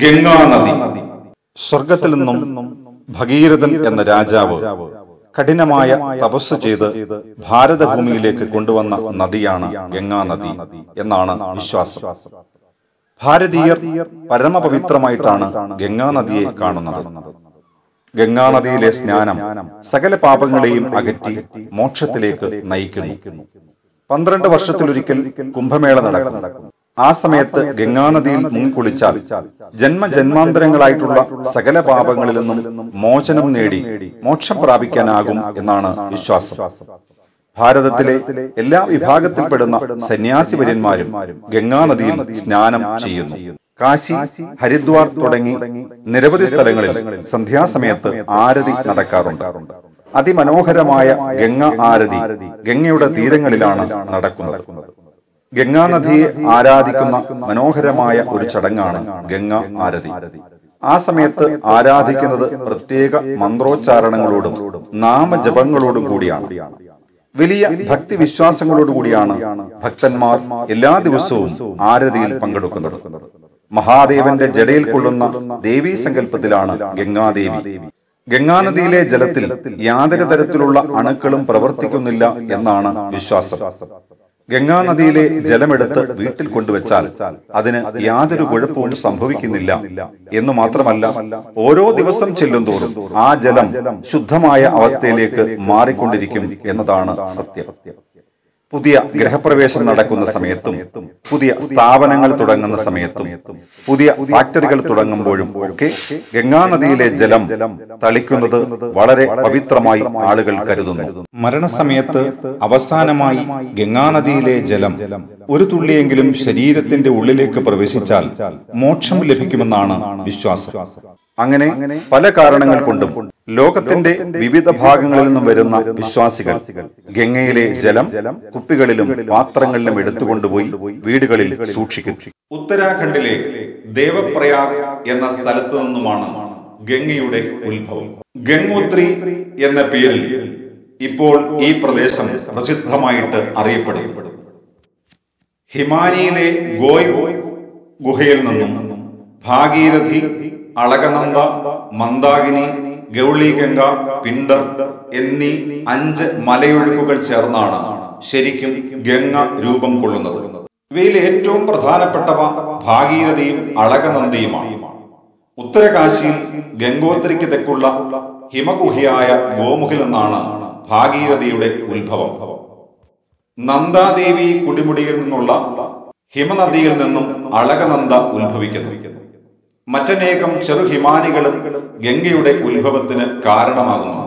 ഗംഗാനദി സ്വർഗത്തിൽ നിന്നും ഭഗീരഥൻ എന്ന രാജാവ് കഠിനമായ തപസ് ചെയ്ത് ഭാരതഭൂമിയിലേക്ക് കൊണ്ടുവന്ന നദിയാണ് ഗംഗാനദി എന്നാണ് വിശ്വാസം ഭാരതീയർ പരമപവിത്രമായിട്ടാണ് ഗംഗാനദിയെ കാണുന്നത് ഗംഗാനദിയിലെ സ്നാനം സകല പാപങ്ങളെയും അകറ്റി മോക്ഷത്തിലേക്ക് നയിക്കുന്നു പന്ത്രണ്ട് വർഷത്തിലൊരിക്കൽ കുംഭമേള നടക്കും ആ സമയത്ത് ഗംഗാനദിയിൽ മുങ്ങിക്കുളിച്ചാൽ ജന്മജന്മാന്തരങ്ങളായിട്ടുള്ള സകല പാപങ്ങളിൽ നിന്നും മോചനം നേടി മോക്ഷം പ്രാപിക്കാനാകും എന്നാണ് വിശ്വാസം ഭാരതത്തിലെ എല്ലാ വിഭാഗത്തിൽപ്പെടുന്ന സന്യാസിവര്യന്മാരും ഗംഗാനദിയിൽ സ്നാനം ചെയ്യുന്നു കാശി ഹരിദ്വാർ തുടങ്ങി നിരവധി സ്ഥലങ്ങളിൽ സന്ധ്യാസമയത്ത് ആരതി നടക്കാറുണ്ട് അതിമനോഹരമായ ഗംഗ ആരതി ഗംഗയുടെ തീരങ്ങളിലാണ് നടക്കുന്നത് ഗംഗാനദിയെ ആരാധിക്കുന്ന മനോഹരമായ ഒരു ചടങ്ങാണ് ഗംഗ ആരതി ആ സമയത്ത് ആരാധിക്കുന്നത് പ്രത്യേക മന്ത്രോച്ചാരണങ്ങളോടും നാമജപങ്ങളോടും കൂടിയാണ് വലിയ ഭക്തി വിശ്വാസങ്ങളോടുകൂടിയാണ് ഭക്തന്മാർ എല്ലാ ദിവസവും ആരതിയിൽ പങ്കെടുക്കുന്നത് മഹാദേവന്റെ ജടയിൽ കൊള്ളുന്ന ദേവീ സങ്കല്പത്തിലാണ് ഗംഗാദേവി ഗംഗാനദിയിലെ ജലത്തിൽ യാതൊരു തരത്തിലുള്ള അണുക്കളും പ്രവർത്തിക്കുന്നില്ല എന്നാണ് വിശ്വാസം ഗംഗാനദിയിലെ ജലമെടുത്ത് വീട്ടിൽ കൊണ്ടുവച്ചാൽ അതിന് യാതൊരു കുഴപ്പവും സംഭവിക്കുന്നില്ല എന്ന് മാത്രമല്ല ഓരോ ദിവസം ചെല്ലുന്തോറും ആ ജലം ശുദ്ധമായ അവസ്ഥയിലേക്ക് മാറിക്കൊണ്ടിരിക്കും എന്നതാണ് സത്യം പുതിയ ഗ്രഹപ്രവേശം നടക്കുന്ന സമയത്തും പുതിയ സ്ഥാപനങ്ങൾ തുടങ്ങുന്ന സമയത്തും പുതിയ ഫാക്ടറികൾ തുടങ്ങുമ്പോഴും ഒക്കെ ഗംഗാനദിയിലെ ജലം തളിക്കുന്നത് വളരെ പവിത്രമായി ആളുകൾ കരുതുന്നു മരണസമയത്ത് അവസാനമായി ഗംഗാനദിയിലെ ജലം ഒരു തുള്ളിയെങ്കിലും ശരീരത്തിന്റെ ഉള്ളിലേക്ക് പ്രവേശിച്ചാൽ മോക്ഷം ലഭിക്കുമെന്നാണ് വിശ്വാസം അങ്ങനെ പല കാരണങ്ങൾ കൊണ്ടും ലോകത്തിന്റെ വിവിധ ഭാഗങ്ങളിൽ നിന്നും വരുന്ന വിശ്വാസികൾ ഗംഗയിലെ ജലം കുപ്പികളിലും പാത്രങ്ങളിലും എടുത്തുകൊണ്ടുപോയി വീടുകളിൽ സൂക്ഷിക്കും ഉത്തരാഖണ്ഡിലെ ദേവപ്രയാഗ് എന്ന സ്ഥലത്തു നിന്നുമാണ് ഗംഗയുടെ ഉത്ഭവം ഗംഗോത്രി എന്ന പേരിൽ ഇപ്പോൾ ഈ പ്രദേശം പ്രസിദ്ധമായിട്ട് അറിയപ്പെടും ഹിമാനിയിലെ ഗോയ് ഗുഹയിൽ നിന്നും ഭാഗീരഥി അളകനന്ദ മന്ദാകിനി ഗൗളിഗംഗ പിണ്ടർ എന്നീ അഞ്ച് മലയൊഴുക്കുകൾ ചേർന്നാണ് ശരിക്കും ഗംഗ രൂപം കൊള്ളുന്നത് ഇവയിൽ ഏറ്റവും പ്രധാനപ്പെട്ടവ ഭാഗീരഥിയും അളകനന്ദിയുമാണ് ഉത്തരകാശിയിൽ ഗംഗോത്രിക്ക് തെക്കുള്ള ഹിമഗുഹയായ ഗോമുഖിൽ നിന്നാണ് ഭാഗീരഥിയുടെ ഉത്ഭവം നന്ദാദേവി കുടിമുടിയിൽ നിന്നുള്ള ഹിമനദിയിൽ നിന്നും അളകനന്ദ ഉത്ഭവിക്കുന്നു മറ്റനേകം ചെറു ഹിമാനികളും ഗംഗയുടെ ഉത്ഭവത്തിന് കാരണമാകുന്നു